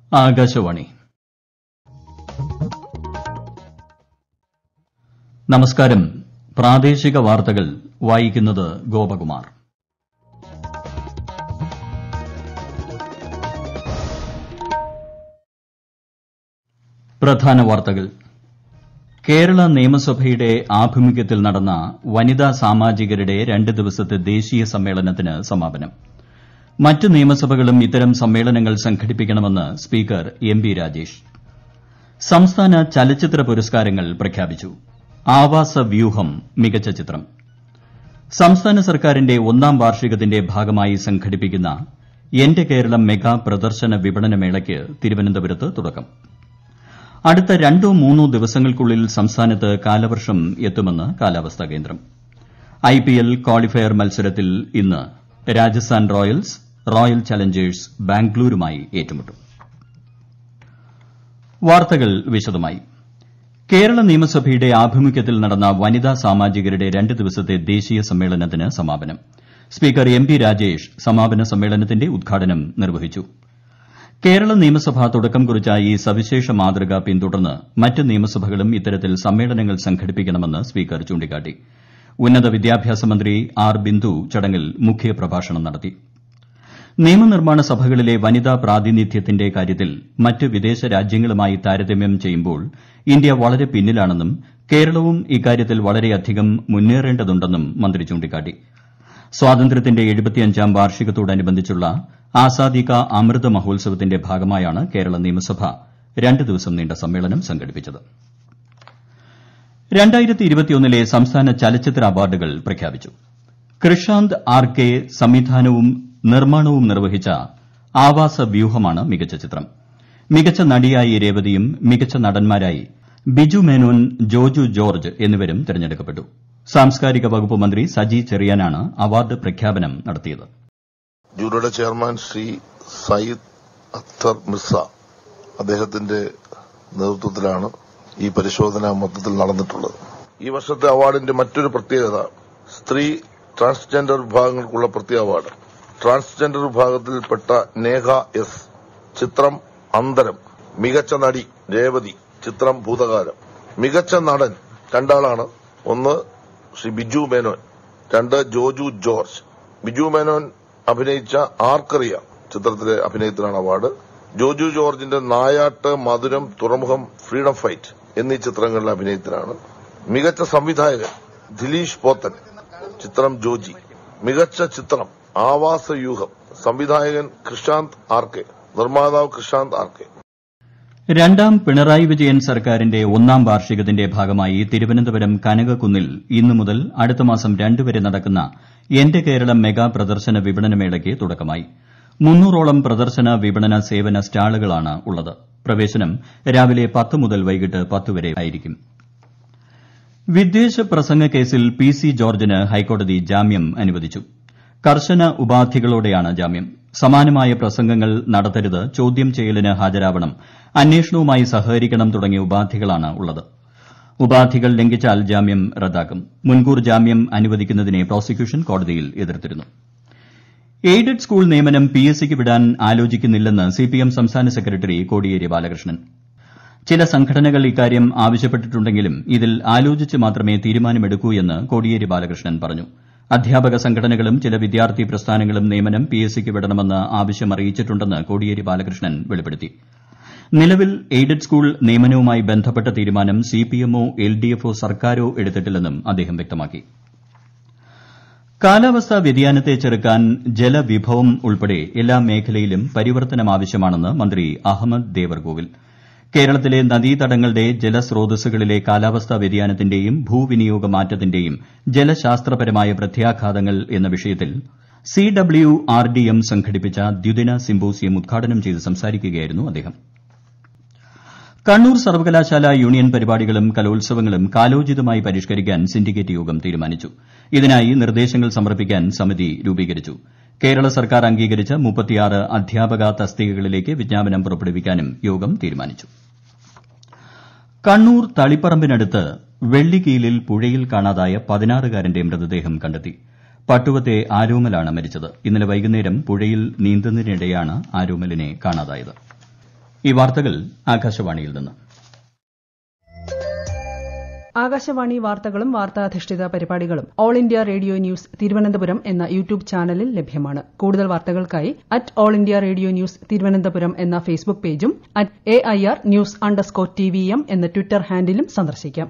ആകാശവാണി നമസ്കാരം പ്രാദേശിക വാർത്തകൾ വായിക്കുന്നത് ഗോപകുമാർ പ്രധാന വാർത്തകൾ കേരള നിയമസഭയുടെ ആഭിമുഖ്യത്തിൽ നടന്ന വനിതാ സാമാജികരുടെ രണ്ട് ദിവസത്തെ ദേശീയ സമ്മേളനത്തിന് സമാപനം മറ്റ് നിയമസഭകളും ഇത്തരം സമ്മേളനങ്ങൾ സംഘടിപ്പിക്കണമെന്ന് സ്പീക്കർ എം പി രാജേഷ് സംസ്ഥാന ചലച്ചിത്ര പുരസ്കാരങ്ങൾ പ്രഖ്യാപിച്ചു ആവാസവ്യൂഹം മികച്ച ചിത്രം സംസ്ഥാന സർക്കാരിന്റെ ഒന്നാം വാർഷികത്തിന്റെ ഭാഗമായി സംഘടിപ്പിക്കുന്ന എന്റെ കേരളം മെഗാ പ്രദർശന വിപണന മേളയ്ക്ക് തിരുവനന്തപുരത്ത് തുടക്കം അടുത്ത രണ്ടോ മൂന്നോ ദിവസങ്ങൾക്കുള്ളിൽ സംസ്ഥാനത്ത് കാലവർഷം എത്തുമെന്ന് കാലാവസ്ഥാ കേന്ദ്രം ഐപിഎൽ ക്വാളിഫയർ മത്സരത്തിൽ ഇന്ന് രാജസ്ഥാൻ റോയൽസ് റോയൽ ചലഞ്ചേഴ്സ് ബാംഗ്ലൂരുമായി ഏറ്റുമുട്ടും വാർത്തകൾ വിശദമായി കേരള നിയമസഭയുടെ ആഭിമുഖ്യത്തിൽ നടന്ന വനിതാ സാമാജികരുടെ രണ്ട് ദിവസത്തെ ദേശീയ സമ്മേളനത്തിന് സമാപനം സ്പീക്കർ എം പി രാജേഷ് സമാപന സമ്മേളനത്തിന്റെ ഉദ്ഘാടനം നിർവഹിച്ചു കേരള നിയമസഭ തുടക്കം കുറിച്ച ഈ സവിശേഷ മാതൃക പിന്തുടർന്ന് മറ്റ് നിയമസഭകളും ഇത്തരത്തിൽ സമ്മേളനങ്ങൾ സംഘടിപ്പിക്കണമെന്ന് സ്പീക്കർ ചൂണ്ടിക്കാട്ടി ഉന്നത വിദ്യാഭ്യാസ മന്ത്രി ആർ ബിന്ദു ചടങ്ങിൽ മുഖ്യപ്രഭാഷണം നടത്തി നിയമനിർമ്മാണ സഭകളിലെ വനിതാ പ്രാതിനിധ്യത്തിന്റെ കാര്യത്തിൽ മറ്റ് വിദേശ രാജ്യങ്ങളുമായി താരതമ്യം ചെയ്യുമ്പോൾ ഇന്ത്യ വളരെ പിന്നിലാണെന്നും കേരളവും ഇക്കാര്യത്തിൽ വളരെയധികം മുന്നേറേണ്ടതുണ്ടെന്നും മന്ത്രി ചൂണ്ടിക്കാട്ടി സ്വാതന്ത്ര്യത്തിന്റെ എഴുപത്തിയഞ്ചാം വാർഷികത്തോടനുബന്ധിച്ചുള്ള ആസാദി കാ അമൃത് മഹോത്സവത്തിന്റെ ഭാഗമായാണ് കേരള നിയമസഭ രണ്ട് ദിവസം നീണ്ട സമ്മേളനം സംഘടിപ്പിച്ചത് ലെ സംസ്ഥാന ചലച്ചിത്ര അവാർഡുകൾ പ്രഖ്യാപിച്ചു കൃഷാന്ത് ആർ കെ സംവിധാനവും നിർമ്മാണവും നിർവഹിച്ച ആവാസവ്യൂഹമാണ് മികച്ച ചിത്രം മികച്ച നടിയായി രേവതിയും മികച്ച നടന്മാരായി ബിജു മേനോൻ ജോജു ജോർജ് എന്നിവരും തെരഞ്ഞെടുക്കപ്പെട്ടു സാംസ്കാരിക വകുപ്പ് മന്ത്രി സജി ചെറിയാനാണ് അവാർഡ് പ്രഖ്യാപനം നടത്തിയത് ജൂറിയുടെ ചെയർമാൻ ശ്രീ സയ്യിദ് അക്തർ മിർസ അദ്ദേഹത്തിന്റെ നേതൃത്വത്തിലാണ് ഈ പരിശോധന മൊത്തത്തിൽ നടന്നിട്ടുള്ളത് ഈ വർഷത്തെ അവാർഡിന്റെ മറ്റൊരു പ്രത്യേകത സ്ത്രീ ട്രാൻസ്ജെൻഡർ വിഭാഗങ്ങൾക്കുള്ള പ്രത്യേക അവാർഡ് ട്രാൻസ്ജെൻഡർ വിഭാഗത്തിൽപ്പെട്ട നേഹ എസ് ചിത്രം അന്തരം മികച്ച നടി രേവതി ചിത്രം ഭൂതകാലം മികച്ച നടൻ രണ്ടാളാണ് ഒന്ന് ശ്രീ ബിജു മേനോൻ രണ്ട് ജോജു ജോർജ് ബിജു മേനോൻ അഭിനയിച്ച ആർക്കറിയ ചിത്രത്തിലെ അഭിനയത്തിനാണ് അവാർഡ് ജോജു ജോർജിന്റെ നായാട്ട് മധുരം തുറമുഖം ഫ്രീഡം ഫൈറ്റ് എന്നീ ചിത്രങ്ങളിലെ അഭിനയത്തിനാണ് മികച്ച സംവിധായകൻ ദിലീഷ് പോത്തൻ ചിത്രം ജോജി മികച്ച ചിത്രം ആവാസവ്യൂഹം സംവിധായകൻ കൃഷാന്ത് ആർ കെ നിർമ്മാതാവ് കൃഷാന്ത് ആർ കെ രണ്ടാം പിണറായി വിജയൻ സർക്കാരിന്റെ ഒന്നാം വാർഷികത്തിന്റെ ഭാഗമായി തിരുവനന്തപുരം കനകക്കുന്നിൽ ഇന്നു മുതൽ അടുത്ത മാസം രണ്ട് വരെ നടക്കുന്ന എന്റെ കേരളം മെഗാ പ്രദർശന വിപണന മേളയ്ക്ക് തുടക്കമായി മുന്നൂറോളം പ്രദർശന വിപണന സേവന സ്റ്റാളുകളാണ് ഉള്ളത് പ്രവേശനം രാവിലെ പത്ത് മുതൽ വൈകിട്ട് പത്ത് വരെ ആയിരിക്കും വിദ്വേഷ പ്രസംഗ കേസിൽ പി സി ജോർജിന് ഹൈക്കോടതി ജാമ്യം അനുവദിച്ചു കർശന ഉപാധികളോടെയാണ് ജാമ്യം സമാനമായ പ്രസംഗങ്ങൾ നടത്തരുത് ചോദ്യം ചെയ്യലിന് ഹാജരാവണം അന്വേഷണവുമായി സഹകരിക്കണം തുടങ്ങിയ ഉപാധികളാണ് ഉള്ളത് ഉപാധികൾ ലംഘിച്ചാൽ ജാമ്യം റദ്ദാക്കും മുൻകൂർ ജാമ്യം അനുവദിക്കുന്നതിനെ പ്രോസിക്യൂഷൻ കോടതിയിൽ എതിർത്തിരുന്നു എയ്ഡഡ് സ്കൂൾ നിയമനം പി എസ് സിക്ക് വിടാൻ ആലോചിക്കുന്നില്ലെന്ന് സിപിഎം സംസ്ഥാന സെക്രട്ടറി കോടിയേരി ബാലകൃഷ്ണൻ ചില സംഘടനകൾ ഇക്കാര്യം ആവശ്യപ്പെട്ടിട്ടുണ്ടെങ്കിലും ഇതിൽ ആലോചിച്ച് മാത്രമേ തീരുമാനമെടുക്കൂ എന്ന് കോടിയേരി ബാലകൃഷ്ണൻ പറഞ്ഞു അധ്യാപക സംഘടനകളും ചില വിദ്യാർത്ഥി പ്രസ്ഥാനങ്ങളും നിയമനം പി എസ് സിക്ക് വിടണമെന്ന് ആവശ്യം അറിയിച്ചിട്ടുണ്ടെന്ന് കോടിയേരി ബാലകൃഷ്ണൻ വെളിപ്പെടുത്തി നിലവിൽ എയ്ഡഡ് സ്കൂൾ നിയമനവുമായി ബന്ധപ്പെട്ട തീരുമാനം സിപിഎമ്മോ എൽഡിഎഫോ സർക്കാരോ എടുത്തിട്ടില്ലെന്നും അദ്ദേഹം വ്യക്തമാക്കി കാലാവസ്ഥാ വ്യതിയാനത്തെ ചെറുക്കാൻ ജലവിഭവം ഉൾപ്പെടെ എല്ലാ മേഖലയിലും പരിവർത്തനം ആവശ്യമാണെന്ന് മന്ത്രി അഹമ്മദ് ദേവർകോവിൽ കേരളത്തിലെ നദീതടങ്ങളുടെ ജലസ്രോതസ്സുകളിലെ കാലാവസ്ഥാ വ്യതിയാനത്തിന്റെയും ഭൂവിനിയോഗ മാറ്റത്തിന്റെയും ജലശാസ്ത്രപരമായ പ്രത്യാഘാതങ്ങൾ എന്ന വിഷയത്തിൽ C W R D M സംഘടിപ്പിച്ച ദ്വിദിന സിമ്പോസിയം ഉദ്ഘാടനം ചെയ്ത് സംസാരിക്കുകയായിരുന്നു അദ്ദേഹം കണ്ണൂർ സർവകലാശാല യൂണിയൻ പരിപാടികളും കലോത്സവങ്ങളും കാലോചിതമായി പരിഷ്കരിക്കാൻ സിൻഡിക്കേറ്റ് യോഗം തീരുമാനിച്ചു ഇതിനായി നിർദ്ദേശങ്ങൾ സമർപ്പിക്കാൻ സമിതി രൂപീകരിച്ചു കേരള സർക്കാർ അംഗീകരിച്ച മുപ്പത്തിയാറ് അധ്യാപക തസ്തികകളിലേക്ക് വിജ്ഞാപനം പുറപ്പെടുവിക്കാനും യോഗം തീരുമാനിച്ചു കണ്ണൂർ തളിപ്പറമ്പിനടുത്ത് വെള്ളിക്കീലിൽ പുഴയിൽ കാണാതായ പതിനാറുകാരന്റെ മൃതദേഹം കണ്ടെത്തി പട്ടുവത്തെ ആരോമലാണ് മരിച്ചത് ഇന്നലെ വൈകുന്നേരം പുഴയിൽ നീന്തുന്നതിനിടെയാണ് ആരോമലിനെ കാണാതായത് ഈ വാർത്തകൾ ആകാശവാണിയിൽ നിന്ന് ആകാശവാണി വാർത്തകളും വാർത്താധിഷ്ഠിത പരിപാടികളും All India Radio News Thiruvananthapuram എന്ന യൂട്യൂബ് ചാനലിൽ ലഭ്യമാണ് കൂടുതൽ വാർത്തകൾക്കായി at All India Radio News Thiruvananthapuram എന്ന ഫേസ്ബുക്ക് പേജും at A I R news underscore T V M എന്ന ട്വിറ്റർ ഹാൻഡിലും സന്ദർശിക്കാം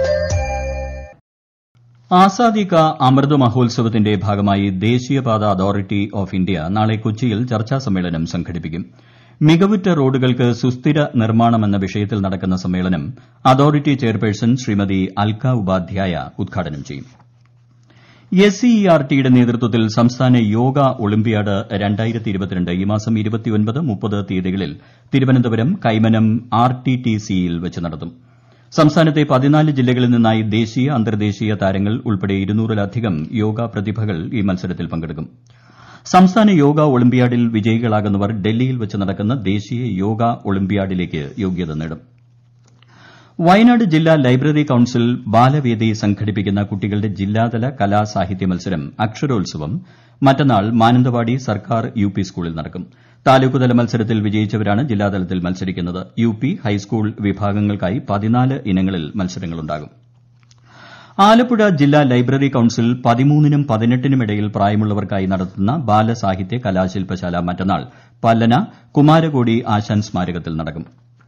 ആസാദി കാ അമൃത് മഹോത്സവത്തിന്റെ ഭാഗമായി ദേശീയപാത അതോറിറ്റി ഓഫ് ഇന്ത്യ നാളെ കൊച്ചിയിൽ ചർച്ചാ സമ്മേളനം സംഘടിപ്പിക്കും മികവുറ്റ റോഡുകൾക്ക് സുസ്ഥിര നിർമ്മാണം എന്ന വിഷയത്തിൽ നടക്കുന്ന സമ്മേളനം അതോറിറ്റി ചെയർപേഴ്സൺ ശ്രീമതി അൽക്ക ഉപാധ്യായ ഉദ്ഘാടനം ചെയ്യും എസ് സി ഇ ആർ ടിയുടെ നേതൃത്വത്തിൽ സംസ്ഥാന യോഗ ഒളിമ്പ്യാഡ് ഈ മാസം മുപ്പത് തീയതികളിൽ Thiruvananthapuram Kaimanam R T T സിയിൽ വെച്ച് നടത്തും സംസ്ഥാനത്തെ പതിനാല് ജില്ലകളിൽ നിന്നായി ദേശീയ അന്തർദേശീയ താരങ്ങൾ ഉൾപ്പെടെ ഇരുന്നൂറിലധികം യോഗ പ്രതിഭകൾ ഈ മത്സരത്തിൽ പങ്കെടുക്കും സംസ്ഥാന യോഗ ഒളിമ്പ്യാഡിൽ വിജയികളാകുന്നവർ ഡൽഹിയിൽ വെച്ച് നടക്കുന്ന ദേശീയ യോഗ ഒളിമ്പ്യാഡിലേക്ക് യോഗ്യത നേടും വയനാട് ജില്ലാ ലൈബ്രറി കൌൺസിൽ ബാലവേദി സംഘടിപ്പിക്കുന്ന കുട്ടികളുടെ ജില്ലാതല കലാ സാഹിത്യ മത്സരം അക്ഷരോത്സവം മറ്റന്നാൾ മാനന്തവാടി സർക്കാർ യു പി സ്കൂളിൽ നടക്കും താലൂക്കുതല മത്സരത്തിൽ വിജയിച്ചവരാണ് ജില്ലാതലത്തിൽ മത്സരിക്കുന്നത് യു പി ഹൈസ്കൂൾ വിഭാഗങ്ങൾക്കായി പതിനാല് ഇനങ്ങളിൽ മത്സരങ്ങളുണ്ടാകും ആലപ്പുഴ ജില്ലാ ലൈബ്രറി കൌൺസിൽ പതിമൂന്നിനും പതിനെട്ടിനും ഇടയിൽ പ്രായമുള്ളവർക്കായി നടത്തുന്ന ബാലസാഹിത്യ കലാശില്പശാല മറ്റന്നാൾ പല്ലന കുമാരകോടി ആശാൻ സ്മാരകത്തിൽ നടക്കും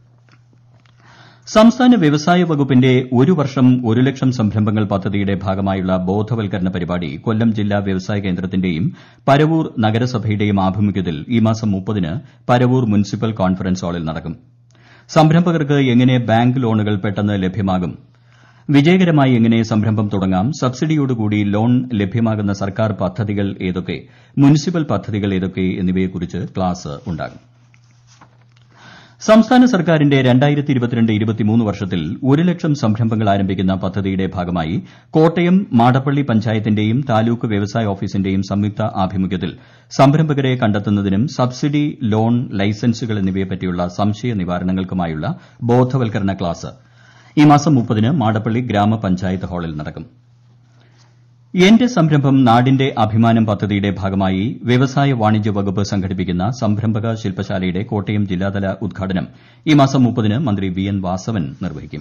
സംസ്ഥാന വ്യവസായ വകുപ്പിന്റെ ഒരു വർഷം ഒരു ലക്ഷം സംരംഭങ്ങൾ പദ്ധതിയുടെ ഭാഗമായുള്ള ബോധവൽക്കരണ പരിപാടി കൊല്ലം ജില്ലാ വ്യവസായ കേന്ദ്രത്തിന്റെയും പരവൂർ നഗരസഭയുടെയും ആഭിമുഖ്യത്തിൽ ഈ മാസം മുപ്പതിന് പരവൂർ മുനിസിപ്പൽ കോൺഫറൻസ് ഹാളിൽ നടക്കും സംരംഭകർക്ക് എങ്ങനെ ബാങ്ക് ലോണുകൾ പെട്ടെന്ന് ലഭ്യമാകും വിജയകരമായി എങ്ങനെ സംരംഭം തുടങ്ങാം സബ്സിഡിയോടുകൂടി ലോൺ ലഭ്യമാകുന്ന സർക്കാർ പദ്ധതികൾ ഏതൊക്കെ മുനിസിപ്പൽ പദ്ധതികൾ ഏതൊക്കെ എന്നിവയെക്കുറിച്ച് ക്ലാസ് ഉണ്ടാകും സംസ്ഥാന സർക്കാരിന്റെ വർഷത്തിൽ ഒരു ലക്ഷം സംരംഭങ്ങൾ ആരംഭിക്കുന്ന പദ്ധതിയുടെ ഭാഗമായി കോട്ടയം മാടപ്പള്ളി പഞ്ചായത്തിന്റെയും താലൂക്ക് വ്യവസായ ഓഫീസിന്റെയും സംയുക്ത ആഭിമുഖ്യത്തിൽ സംരംഭകരെ കണ്ടെത്തുന്നതിനും സബ്സിഡി ലോൺ ലൈസൻസുകൾ എന്നിവയെപ്പറ്റിയുള്ള സംശയ നിവാരണങ്ങൾക്കുമായുള്ള ബോധവൽക്കരണ ക്ലാസ് ഈ മാസം മുപ്പതിന് മാടപ്പള്ളി ഗ്രാമപഞ്ചായത്ത് ഹാളിൽ നടക്കും എന്റെ സംരംഭം നാടിന്റെ അഭിമാനം പദ്ധതിയുടെ ഭാഗമായി വ്യവസായ വാണിജ്യ വകുപ്പ് സംഘടിപ്പിക്കുന്ന സംരംഭക ശില്പശാലയുടെ കോട്ടയം ജില്ലാതല ഉദ്ഘാടനം ഈ മാസം മുപ്പതിന് മന്ത്രി വി എൻ വാസവൻ നിർവഹിക്കും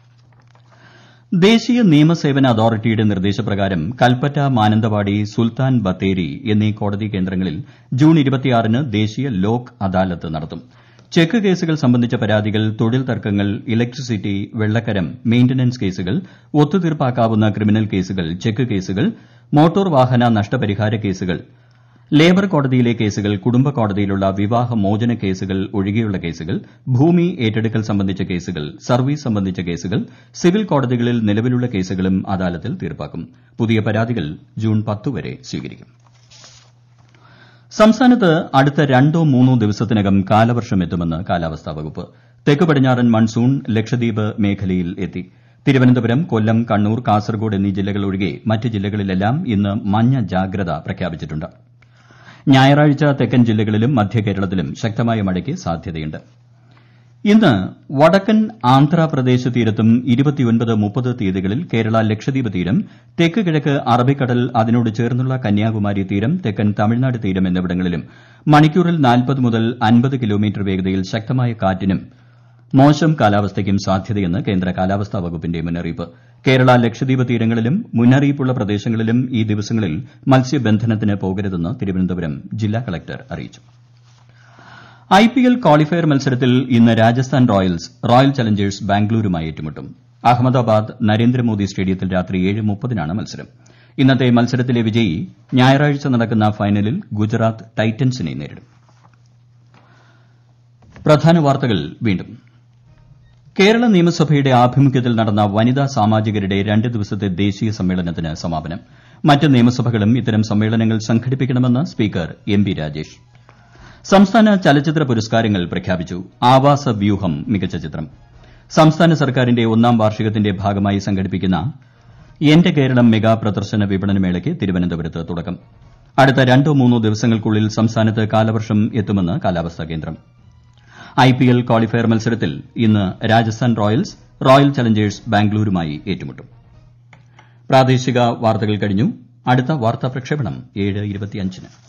ദേശീയ നിയമസേവന അതോറിറ്റിയുടെ നിർദ്ദേശപ്രകാരം കൽപ്പറ്റ മാനന്തവാടി സുൽത്താൻ ബത്തേരി എന്നീ കോടതി കേന്ദ്രങ്ങളിൽ ജൂൺ ന് ദേശീയ ലോക് അദാലത്ത് നടത്തും ചെക്ക് കേസുകൾ സംബന്ധിച്ച പരാതികൾ തൊഴിൽ തർക്കങ്ങൾ ഇലക്ട്രിസിറ്റി വെള്ളക്കരം മെയിന്റനൻസ് കേസുകൾ ഒത്തുതീർപ്പാക്കാവുന്ന ക്രിമിനൽ കേസുകൾ ചെക്ക് കേസുകൾ മോട്ടോർ വാഹന നഷ്ടപരിഹാര കേസുകൾ ലേബർ കോടതിയിലെ കേസുകൾ കുടുംബ കോടതിയിലുള്ള വിവാഹ മോചന കേസുകൾ ഒഴികെയുള്ള കേസുകൾ ഭൂമി ഏറ്റെടുക്കൽ സംബന്ധിച്ച കേസുകൾ സർവീസ് സംബന്ധിച്ച കേസുകൾ സിവിൽ കോടതികളിൽ നിലവിലുള്ള കേസുകളും അദാലത്തിൽ തീർപ്പാക്കും പുതിയ പരാതികൾ ജൂൺ പത്ത് വരെ സ്വീകരിക്കും സംസ്ഥാനത്ത് അടുത്ത രണ്ടോ മൂന്നോ ദിവസത്തിനകം കാലവർഷം എത്തുമെന്ന് കാലാവസ്ഥാ വകുപ്പ് തെക്ക് പടിഞ്ഞാറൻ മൺസൂൺ ലക്ഷദ്വീപ് മേഖലയിൽ എത്തി തിരുവനന്തപുരം കൊല്ലം കണ്ണൂർ കാസർഗോഡ് എന്നീ ജില്ലകൾ ഒഴികെ മറ്റ് ജില്ലകളിലെല്ലാം ഇന്ന് മഞ്ഞ ജാഗ്രത പ്രഖ്യാപിച്ചിട്ടുണ്ട് ഞായറാഴ്ച തെക്കൻ ജില്ലകളിലും മധ്യ കേരളത്തിലും ശക്തമായ മഴയ്ക്ക് സാധ്യതയുണ്ട് ഇന്ന് വടക്കൻ ആന്ധ്രാപ്രദേശ് തീരത്തും മുപ്പത് തീയതികളിൽ കേരള ലക്ഷദ്വീപ് തീരം തെക്ക് കിഴക്ക് അറബിക്കടൽ അതിനോട് ചേർന്നുള്ള കന്യാകുമാരി തീരം തെക്കൻ തമിഴ്നാട് തീരം എന്നിവിടങ്ങളിലും മണിക്കൂറിൽ നാൽപ്പത് മുതൽ അൻപത് കിലോമീറ്റർ വേഗതയിൽ ശക്തമായ കാറ്റിനും മോശം കാലാവസ്ഥയ്ക്കും സാധ്യതയെന്ന് കേന്ദ്ര കാലാവസ്ഥാ വകുപ്പിന്റെ മുന്നറിയിപ്പ് കേരള ലക്ഷദ്വീപ് തീരങ്ങളിലും മുന്നറിയിപ്പുള്ള പ്രദേശങ്ങളിലും ഈ ദിവസങ്ങളിൽ മത്സ്യബന്ധനത്തിന് പോകരുതെന്ന് തിരുവനന്തപുരം ജില്ലാ കളക്ടർ അറിയിച്ചു ഐപിഎൽ ക്വാളിഫയർ മത്സരത്തിൽ ഇന്ന് രാജസ്ഥാൻ റോയൽസ് റോയൽ ചലഞ്ചേഴ്സ് ബാംഗ്ലൂരുമായി ഏറ്റുമുട്ടും അഹമ്മദാബാദ് നരേന്ദ്രമോദി സ്റ്റേഡിയത്തിൽ രാത്രി ഏഴ് മുപ്പതിനാണ് മത്സരം ഇന്നത്തെ മത്സരത്തിലെ വിജയി ഞായറാഴ്ച നടക്കുന്ന ഫൈനലിൽ ഗുജറാത്ത് ടൈറ്റൻസിനെ നേരിടും പ്രധാന വാർത്തകൾ വീണ്ടും കേരള നിയമസഭയുടെ ആഭിമുഖ്യത്തിൽ നടന്ന വനിതാ സാമാജികരുടെ രണ്ട് ദിവസത്തെ ദേശീയ സമ്മേളനത്തിന് സമാപനം മറ്റ് നിയമസഭകളും ഇത്തരം സമ്മേളനങ്ങൾ സംഘടിപ്പിക്കണമെന്ന് സ്പീക്കർ എം പി രാജേഷ് സംസ്ഥാന ചലച്ചിത്ര പുരസ്കാരങ്ങൾ പ്രഖ്യാപിച്ചു ആവാസ വ്യൂഹം മികച്ച ചിത്രം സംസ്ഥാന സർക്കാരിന്റെ ഒന്നാം വാർഷികത്തിന്റെ ഭാഗമായി സംഘടിപ്പിക്കുന്ന എന്റെ കേരളം മെഗാ പ്രദർശന വിപണന മേളയ്ക്ക് തിരുവനന്തപുരത്ത് തുടക്കം അടുത്ത രണ്ടോ മൂന്നോ ദിവസങ്ങൾക്കുള്ളിൽ സംസ്ഥാനത്ത് കാലവർഷം എത്തുമെന്ന് കാലാവസ്ഥാ കേന്ദ്രം ഐപിഎൽ ക്വാളിഫയർ മത്സരത്തിൽ ഇന്ന് രാജസ്ഥാൻ റോയൽസ് റോയൽ ചലഞ്ചേഴ്സ് ബാംഗ്ലൂരുമായി ഏറ്റുമുട്ടും പ്രാദേശിക വാർത്തകൾ കഴിഞ്ഞു അടുത്ത വാർത്താ പ്രക്ഷേപണം ഏഴ് ഇരുപത്തിയഞ്ചിന്